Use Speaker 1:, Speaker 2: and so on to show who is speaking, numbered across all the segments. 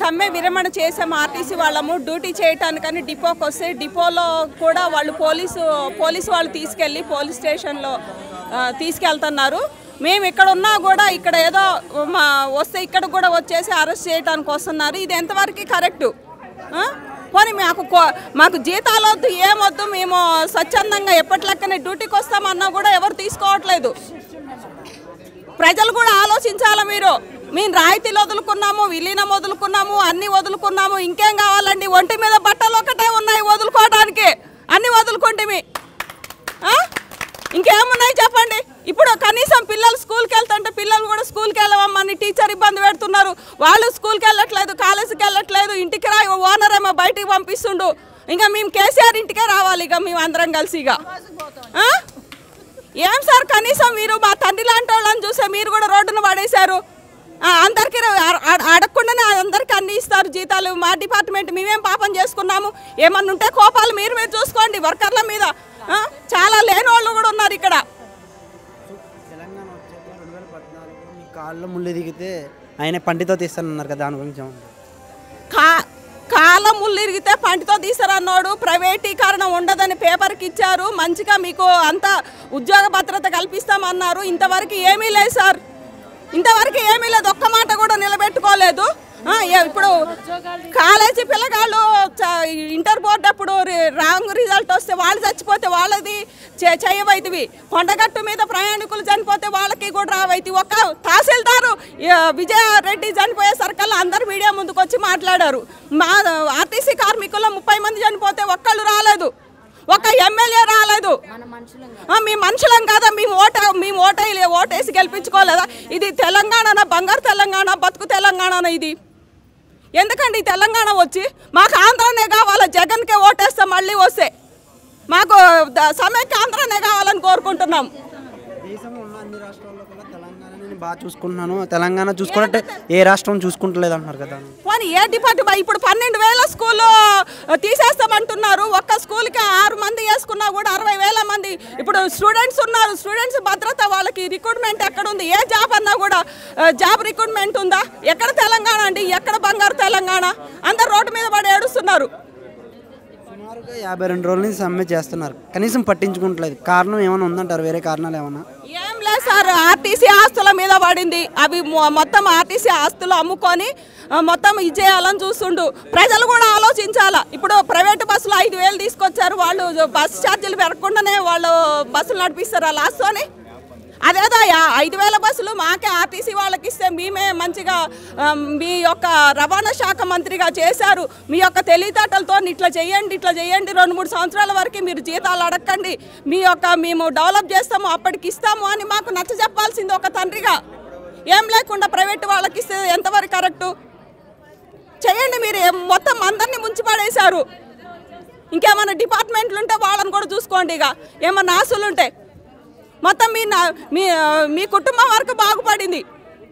Speaker 1: సమ్మె విరమణ చేసాం ఆర్టీసీ వాళ్ళము డ్యూటీ చేయటానికని డిపోకి వస్తే డిపోలో కూడా వాళ్ళు పోలీసు పోలీసు వాళ్ళు తీసుకెళ్ళి పోలీస్ స్టేషన్లో ఆ, తీసుకెళ్తున్నారు మేము ఇక్కడ ఉన్నా కూడా ఇక్కడ ఏదో మా వస్తే ఇక్కడ కూడా వచ్చేసి అరెస్ట్ చేయడానికి వస్తున్నారు ఇది ఎంతవరకు కరెక్టు ఆ? పోనీ మాకు కో- మాకు జీతాలు వద్దు ఏమొద్దు మేము స్వచ్ఛందంగా ఎప్పటిలెక్కనే డ్యూటీకి వస్తామన్నా కూడా ఎవరు తీసుకోవట్లేదు ప్రజలు కూడా ఆలోచించాలా మీరు మేము రాయితీలు వదులుకున్నాము విలీనం వదులుకున్నాము అన్ని వదులుకున్నాము ఇంకేం కావాలండి ఒంటి మీద బట్టలు ఒకటే ఉన్నాయి వదులుకోవడానికి అన్ని వదులుకుంటే ఇంకేమున్నాయి చెప్పండి ఇప్పుడు కనీసం పిల్లలు స్కూల్కి వెళ్తుంటే పిల్లలు కూడా స్కూల్కి వెళ్ళమని టీచర్ ఇబ్బంది పెడుతున్నారు వాళ్ళు స్కూల్కి వెళ్ళట్లేదు కాలేజీకి వెళ్ళట్లేదు ఇంటికి రా ఓనర్ ఏమో బయటికి పంపిస్తుండు ఇంకా మేము కేసీఆర్ ఇంటికే రావాలి ఇక మేము అందరం కలిసి ఇక ఆ? ఏం సార్ కనీసం మీరు మా తండ్రి లాంటి వాళ్ళని చూసే మీరు కూడా రోడ్డును పడేశారు ఆ, అందరికీ అడ- అడ- అడగకుండానే అందరికీ అన్ని ఇస్తారు జీతాలు మా డిపార్ట్మెంట్ మేమేం పాపం చేసుకున్నాము ఏమన్నా ఉంటే కోపాలు మీరు మీరు చూసుకోండి వర్కర్ల మీద ఆ, చాలా లేని వాళ్ళు కూడా ఉన్నారు ఇక్కడ
Speaker 2: తెలంగాణ వచ్చాక రెండు వేల పద్నాలుగులో మీ కాళ్ళు ముళ్ళు దిగితే ఆయన పంటితో తీస్తానన్నారు కదా దాని గురించి ఏమంటారు?
Speaker 1: కా కాలం ముల్లిరిగితే పంటితో తీసారన్నాడు ప్రైవేటీకరణ ఉండదని పేపర్కి ఇచ్చారు మంచిగా మీకు అంత ఉద్యోగ భద్రత కల్పిస్తామన్నారు ఇంతవరకు ఏమీ లేదు సార్ ఇంతవరకు ఏమీ లేదు ఒక్క మాట కూడా నిలబెట్టుకోలేదు ఆ, ఏ- ఇప్పుడు కాలేజీ పిల్లగాళ్ళు చ- ఇంటర్ బోర్డు అప్పుడు రి- రాంగ్ రిజల్ట్ వస్తే వాళ్ళు చచ్చిపోతే వాళ్ళది చే- చేయవైతివి కొండగట్టు మీద ప్రయాణికులు చనిపోతే వాళ్ళకి కూడా రావైతి ఒక తహసీల్దారు ఈ, విజయారెడ్డి చనిపోయే సర్కల్ అందరు మీడియా ముందుకు వచ్చి మాట్లాడారు మా ఆర్టీసీ కార్మికుల్లో ముప్పై మంది చనిపోతే ఒక్కళ్ళు రాలేదు ఒక ఎమ్మెల్యే రాలేదు ఆ, మీ మనుషులం కాదా మేము ఓట మేము ఓట ఓటేసి గెలిపించుకోలేదా ఇది తెలంగాణ బంగారు తెలంగాణ బతుకు తెలంగాణ ఇది ఎందుకండి ఈ తెలంగాణ వచ్చి మాకు ఆంధ్రానే కావాలా జగన్కే ఓటేస్తాం మళ్ళీ వస్తే మాకు ద- సమైక్య ఆంధ్రానే కావాలని కోరుకుంటున్నాం
Speaker 2: దేశంలో ఉన్న అన్ని రాష్ట్రాల్లో కూడా తెలంగాణ నేను బాగా చూసుకుంటున్నాను తెలంగాణ చూసుకుంటే ఏ రాష్ట్రం చూసుకుంటలేదు అంటున్నారు కదా
Speaker 1: పోనీ ఏ డిపార్ట్మెంట్ ఇప్పుడు పన్నెండు వేల స్కూల్ తీసేస్తామంటున్నారు ఒక్క స్కూల్కి ఆరు మంది వేసుకున్నా కూడా అరవై వేల మంది ఇప్పుడు స్టూడెంట్స్ ఉన్నారు స్టూడెంట్స్ భద్రత వాళ్ళకి రిక్రూట్మెంట్ ఎక్కడ ఉంది ఏ జాబ్ అన్నా కూడా ఆ, జాబ్ రిక్రూట్మెంట్ ఉందా ఎక్కడ తెలంగాణ అండి ఎక్కడ బంగారు తెలంగాణ అందరు రోడ్డు మీద పడి ఏడుస్తున్నారు
Speaker 2: సుమారుగా యాభై రెండు రోజుల నుంచి సమ్మె చేస్తున్నారు కనీసం పట్టించుకుంటలేదు కారణం ఏమైనా ఉందంటారు వేరే కారణాలు ఏమైనా
Speaker 1: ఏం లేదు సార్ ఆర్టీసీ ఆస్తుల మీద పడింది అవి మొ- మొత్తం ఆర్టీసీ ఆస్తులు అమ్ముకొని ఆ, మొత్తం ఇచ్చేయాలని చూస్తుండు ప్రజలు కూడా ఆలోచించాలా ఇప్పుడు ప్రైవేట్ బస్సులు ఐదు వేలు తీసుకొచ్చారు వాళ్ళు బస్ ఛార్జీలు పెరగకుండానే వాళ్ళు బస్సులు నడిపిస్తారు లాస్ట్తోని అదేదో యా- ఐదు వేల బస్సులు మాకే ఆర్టీసీ వాళ్ళకి ఇస్తే మేమే మంచిగా ఆ, మీ యొక్క రవాణా శాఖ మంత్రిగా చేశారు మీ యొక్క తెలివితేటలతో ఇట్లా చేయండి ఇట్లా చేయండి రెండు మూడు సంవత్సరాల వరకు మీరు జీతాలు అడగండి మీ యొక్క మేము డెవలప్ చేస్తాము అప్పటికి ఇస్తాము అని మాకు నచ్చ చెప్పాల్సింది ఒక తండ్రిగా ఏం లేకుండా ప్రైవేట్ వాళ్ళకి ఇస్తే ఎంతవరకు కరెక్టు చేయండి మీరు ఏం- మొత్తం అందరినీ ముంచి పడేశారు ఇంకేమైనా డిపార్ట్మెంట్లు ఉంటే వాళ్ళని కూడా చూసుకోండి ఇక ఏమన్నా ఆస్తులు ఉంటే మొత్తం మీ నా- మీ మీ కుటుంబం వరకు బాగుపడింది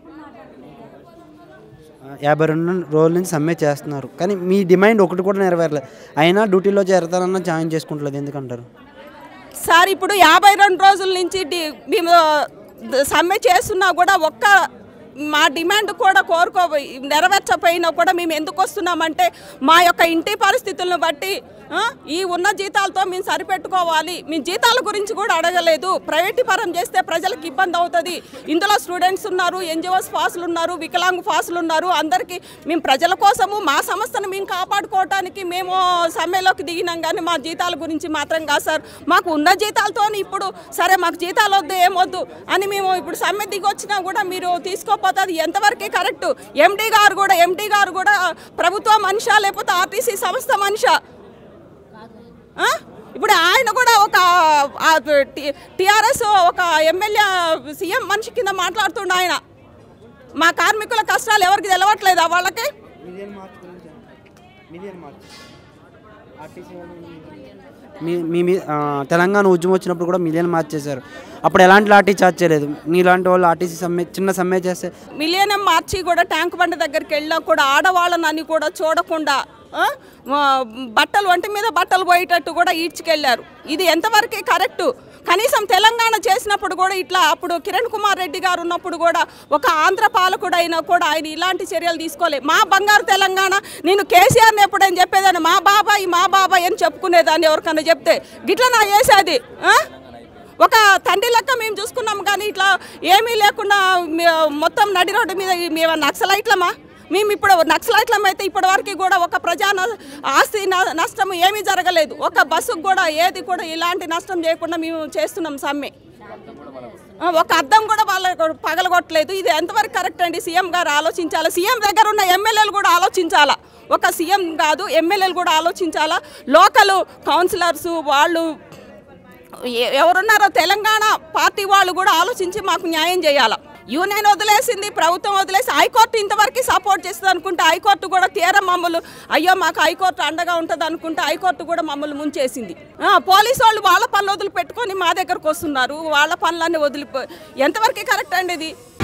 Speaker 2: యాభై రెండు రోజుల నుంచి సమ్మె చేస్తున్నారు కానీ మీ డిమాండ్ ఒకటి కూడా నెరవేరలేదు అయినా డ్యూటీలో చేరతానన్నా జాయిన్ చేసుకుంటలేదు ఎందుకంటారు
Speaker 1: సార్ ఇప్పుడు యాభై రెండు రోజుల నుంచి డి- మేము ద- సమ్మె చేస్తున్నా కూడా ఒక్క మా డిమాండ్ కూడా కోరుకో నెరవేర్చపోయినా కూడా మేము ఎందుకు వస్తున్నామంటే మా యొక్క ఇంటి పరిస్థితులను బట్టి ఆ, ఈ ఉన్న జీతాలతో మేము సరిపెట్టుకోవాలి మీ జీతాల గురించి కూడా అడగలేదు ప్రైవేటీకరం చేస్తే ప్రజలకు ఇబ్బంది అవుతుంది ఇందులో స్టూడెంట్స్ ఉన్నారు ఎన్జిఓస్ ఫాసులు ఉన్నారు వికలాంగ్ ఫాసులు ఉన్నారు అందరికీ మేము ప్రజల కోసము మా సంస్థను మేము కాపాడుకోవటానికి మేము సమ్మెలోకి దిగినాం కానీ మా జీతాల గురించి మాత్రం కాదు సార్ మాకు ఉన్న జీతాలతో ఇప్పుడు సరే మాకు జీతాలు వద్దు ఏమొద్దు అని మేము ఇప్పుడు సమ్మె దిగి వచ్చినా కూడా మీరు తీసుకోకపోతే అది ఎంతవరకే కరెక్ట్ ఎండీ గారు కూడా ఎండీ గారు కూడా ప్రభుత్వ మనిషా లేకపోతే ఆర్టీసీ సంస్థ మనిషా ఆ? ఇప్పుడు ఆయన కూడా ఒక టిఆర్ఎస్ ఒక ఎమ్మెల్యే సీఎం మనిషి కింద మాట్లాడుతుండ ఆయన మా కార్మికుల కష్టాలు ఎవరికి తెలవట్లేదా వాళ్ళకి
Speaker 2: మిలియన్ మార్చ్ గురించి మిలియన్ మార్చ్ మీ మీ మీ- ఆ, తెలంగాణ ఉద్యమం వచ్చినప్పుడు కూడా మిలియన్ మార్చ్ చేశారు అప్పుడు ఎలాంటి లాఠీ చార్జ్ చేయలేదు మీలాంటి వాళ్ళు ఆర్టీసీ సమ్మె చిన్న సమ్మె చేస్తే
Speaker 1: మిలియనం మార్చి కూడా ట్యాంక్ బండ్ దగ్గరికి వెళ్ళినా కూడా ఆడవాళ్ళని కూడా చూడకుండా ఆ, ఆ, బట్టలు ఒంటి మీద బట్టలు పోయేటట్టు కూడా ఈడ్చుకెళ్ళారు ఇది ఎంతవరకు కరెక్టు కనీసం తెలంగాణ చేసినప్పుడు కూడా ఇట్లా అప్పుడు కిరణ్ కుమార్ రెడ్డి గారు ఉన్నప్పుడు కూడా ఒక ఆంధ్ర పాలకుడు అయినా కూడా ఆయన ఇలాంటి చర్యలు తీసుకోలే మా బంగారు తెలంగాణ నేను కేసీఆర్ని ఎప్పుడని చెప్పేదాన్ని మా బాబాయ్ మా బాబాయ్ అని చెప్పుకునేదాన్ని ఎవరికన్నా చెప్తే గిట్ల నా చేసేది ఆ? ఒక తండ్రి లెక్క మేము చూసుకున్నాం కానీ ఇట్లా ఏమీ లేకుండా మే- మొత్తం నడి రోడ్డు మీద ఈ మేము నక్సలైట్లమా మేము ఇప్పుడు నక్సలైట్లం అయితే ఇప్పటి వరకు కూడా ఒక ప్రజా న- ఆస్తి న- నష్టం ఏమీ జరగలేదు ఒక బస్సుకు కూడా ఏది కూడా ఇలాంటి నష్టం చేయకుండా మేము చేస్తున్నాం సమ్మె ఆ, ఒక అద్దం కూడా వాళ్ళ పగలగొట్టలేదు ఇది ఎంతవరకు కరెక్ట్ అండి సీఎం గారు ఆలోచించాలా సీఎం దగ్గర ఉన్న ఎమ్మెల్యేలు కూడా ఆలోచించాలా ఒక సీఎం కాదు ఎమ్మెల్యేలు కూడా ఆలోచించాలా లోకల్ కౌన్సిలర్స్ వాళ్ళు ఎ- ఎవరున్నారో తెలంగాణ పార్టీ వాళ్ళు కూడా ఆలోచించి మాకు న్యాయం చేయాలా యూనియన్ వదిలేసింది ప్రభుత్వం వదిలేసి హైకోర్టు ఇంతవరకు సపోర్ట్ చేస్తుంది అనుకుంటే హైకోర్టు కూడా తీర మమ్మల్ని అయ్యో మాకు హైకోర్టు అండగా ఉంటుంది అనుకుంటే హైకోర్టు కూడా మమ్మల్ని ముంచేసింది ఆ, పోలీసు వాళ్ళు వాళ్ళ పనులు వదిలి పెట్టుకొని మా దగ్గరకు వస్తున్నారు వాళ్ళ పనులన్నీ వదిలిపో ఎంతవరకు కరెక్ట్ అండి ఇది